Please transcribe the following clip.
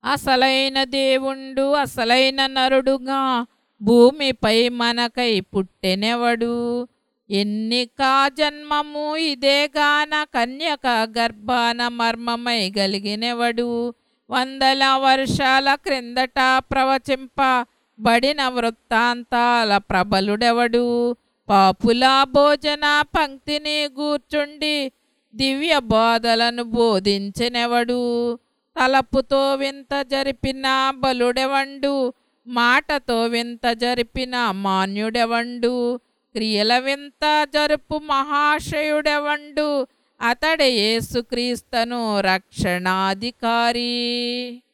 అసలైన దేవుండు అసలైన నరుడుగా భూమిపై మనకై పుట్టెనెవడు ఎన్నిక జన్మము ఇదేగాన కన్యక గర్భాన మర్మమై గలిగినెవడు వందల వర్షాల క్రిందట ప్రవచింప బడిన వృత్తాంతాల ప్రబలుడెవడు పాపుల భోజన పంక్తిని గూర్చుండి దివ్య బోధలను బోధించెనెవడు తలపుతో వింత జరిపిన బలుడెవండు మాటతో వింత జరిపిన మాన్యుడెవండు క్రియల వింత జరుపు మహాశయుడెవండు అతడే యేసుక్రీస్తను రక్షణాధికారి